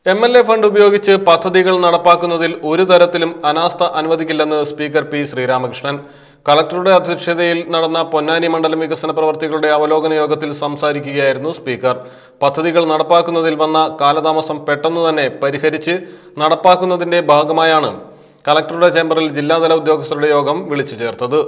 M L A fund ഉപയോഗിച്ച് പദ്ധതികൾ നടപ്പാക്കുന്നതിൽ ഒരു തരത്തിലും അനാസ്ഥ അനുവദിക്കില്ലെന്ന് സ്പീക്കർ പി ശ്രീരാമകൃഷ്ണൻ കളക്ടറുടെ അധ്യക്ഷതയിൽ നടന്ന പൊന്നാനി മണ്ഡലം വികസന പ്രവർത്തികളുടെ അവലോകന യോഗത്തിൽ സംസാരിക്കുകയായിരുന്നു സ്പീക്കർ പദ്ധതികൾ നടപ്പാക്കുന്നതിൽ വന്ന കാലതാമസം പെട്ടെന്ന് തന്നെ പരിഹരിച്ച് നടപ്പാക്കുന്നതിന്റെ ഭാഗമായാണ് കളക്ടറുടെ ചേംബറിൽ ജില്ലാതല ഉദ്യോഗസ്ഥരുടെ യോഗം വിളിച്ചു ചേർത്തത്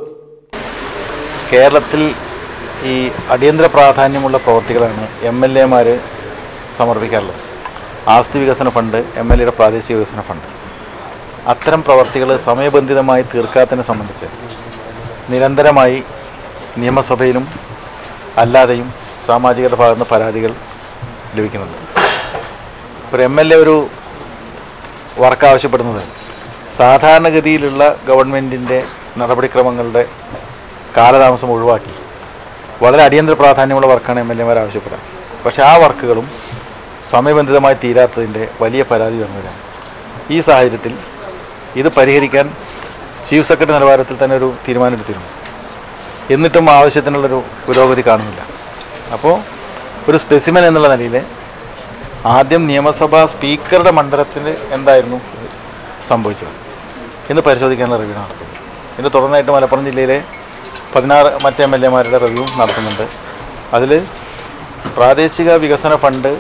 കേരളത്തിൽ ഈ അടിയന്തര പ്രാധാന്യമുള്ള പ്രവർത്തികളാണ് എം എൽ എമാർ സമർപ്പിക്കാറുള്ളത് ആസ്തി വികസന ഫണ്ട് എം എൽ എയുടെ പ്രാദേശിക വികസന ഫണ്ട് അത്തരം പ്രവർത്തികൾ സമയബന്ധിതമായി തീർക്കാത്തതിനെ സംബന്ധിച്ച് നിരന്തരമായി നിയമസഭയിലും അല്ലാതെയും സാമാജികരുടെ ഭാഗത്ത് നിന്ന് പരാതികൾ ലഭിക്കുന്നുണ്ട് ഒരു എം എൽ എ ഒരു വർക്ക് ആവശ്യപ്പെടുന്നത് സാധാരണഗതിയിലുള്ള ഗവൺമെൻറ്റിൻ്റെ നടപടിക്രമങ്ങളുടെ കാലതാമസം ഒഴിവാക്കി വളരെ അടിയന്തര പ്രാധാന്യമുള്ള വർക്കാണ് എം എൽ എമാർ ആവശ്യപ്പെടുക പക്ഷേ ആ വർക്കുകളും സമയബന്ധിതമായി തീരാത്തതിൻ്റെ വലിയ പരാതി വന്നവരാണ് ഈ സാഹചര്യത്തിൽ ഇത് പരിഹരിക്കാൻ ചീഫ് സെക്രട്ടറി നിലവാരത്തിൽ തന്നെ ഒരു തീരുമാനമെടുത്തിരുന്നു എന്നിട്ടും ആവശ്യത്തിനുള്ളൊരു പുരോഗതി കാണുന്നില്ല അപ്പോൾ ഒരു സ്പെസിമൻ എന്നുള്ള നിലയിൽ ആദ്യം നിയമസഭാ സ്പീക്കറുടെ മണ്ഡലത്തിന് എന്തായിരുന്നു സംഭവിച്ചത് എന്ന് പരിശോധിക്കാനുള്ള റിവ്യൂ നടത്തുന്നു ഇതിന് തുടർന്നായിട്ട് മലപ്പുറം ജില്ലയിലെ പതിനാറ് മറ്റ് എം എൽ എമാരുടെ റിവ്യൂ നടത്തുന്നുണ്ട് അതിൽ പ്രാദേശിക വികസന ഫണ്ട്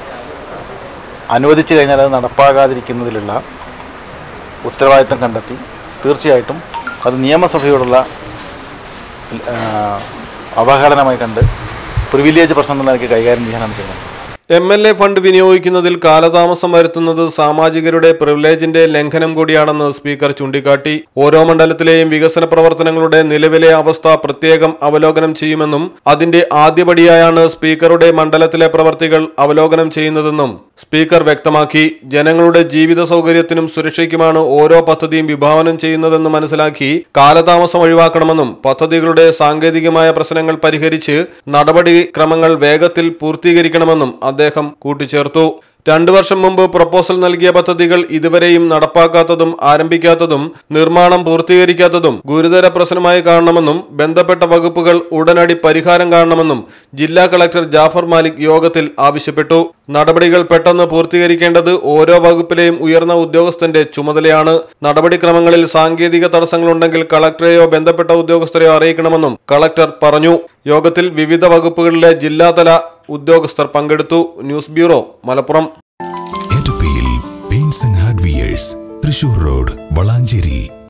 അനുവദിച്ചു കഴിഞ്ഞാൽ അത് നടപ്പാകാതിരിക്കുന്നതിലുള്ള ഉത്തരവാദിത്തം കണ്ടെത്തി തീർച്ചയായിട്ടും അത് നിയമസഭയോടുള്ള ആ, അവഹേളനമായി കണ്ട് പ്രിവിലേജ് പ്രശ്നം എന്നുള്ള നിലയ്ക്ക് കൈകാര്യം ചെയ്യാനാണ് തീരുമാനം എം എൽ എ ഫണ്ട് വിനിയോഗിക്കുന്നതിൽ കാലതാമസം വരുത്തുന്നത് സാമാജികരുടെ പ്രിവിലേജിന്റെ ലംഘനം കൂടിയാണെന്ന് സ്പീക്കർ ചൂണ്ടിക്കാട്ടി ഓരോ മണ്ഡലത്തിലെയും വികസന പ്രവർത്തനങ്ങളുടെ നിലവിലെ അവസ്ഥ പ്രത്യേകം അവലോകനം ചെയ്യുമെന്നും അതിന്റെ ആദ്യപടിയായാണ് സ്പീക്കറുടെ മണ്ഡലത്തിലെ പ്രവർത്തികൾ അവലോകനം ചെയ്യുന്നതെന്നും സ്പീക്കർ വ്യക്തമാക്കി ജനങ്ങളുടെ ജീവിത സൗകര്യത്തിനും സുരക്ഷയ്ക്കുമാണ് ഓരോ പദ്ധതിയും വിഭാവനം ചെയ്യുന്നതെന്ന് മനസ്സിലാക്കി കാലതാമസം ഒഴിവാക്കണമെന്നും പദ്ധതികളുടെ സാങ്കേതികമായ പ്രശ്നങ്ങൾ പരിഹരിച്ച് നടപടിക്രമങ്ങൾ വേഗത്തിൽ പൂർത്തീകരിക്കണമെന്നും അദ്ദേഹം കൂട്ടിച്ചേർത്തു രണ്ടു വർഷം മുമ്പ് പ്രപ്പോസൽ നൽകിയ പദ്ധതികൾ ഇതുവരെയും നടപ്പാക്കാത്തതും ആരംഭിക്കാത്തതും നിർമ്മാണം പൂർത്തീകരിക്കാത്തതും ഗുരുതര പ്രശ്നമായി കാണണമെന്നും ബന്ധപ്പെട്ട വകുപ്പുകൾ ഉടനടി പരിഹാരം കാണണമെന്നും ജില്ലാ കളക്ടർ ജാഫർ മാലിക് യോഗത്തിൽ ആവശ്യപ്പെട്ടു നടപടികൾ പെട്ടെന്ന് പൂർത്തീകരിക്കേണ്ടത് ഓരോ വകുപ്പിലെയും ഉയർന്ന ഉദ്യോഗസ്ഥന്റെ ചുമതലയാണ് നടപടിക്രമങ്ങളിൽ സാങ്കേതിക തടസ്സങ്ങളുണ്ടെങ്കിൽ കളക്ടറെയോ ബന്ധപ്പെട്ട ഉദ്യോഗസ്ഥരെയോ അറിയിക്കണമെന്നും കളക്ടർ പറഞ്ഞു യോഗത്തിൽ വിവിധ വകുപ്പുകളിലെ ജില്ലാതല ഉദ്യോഗസ്ഥർ പങ്കെടുത്തു ന്യൂസ് ബ്യൂറോ മലപ്പുറം എറ്റപ്പിയിൽ paints and hardwares Thrissur road Valanchery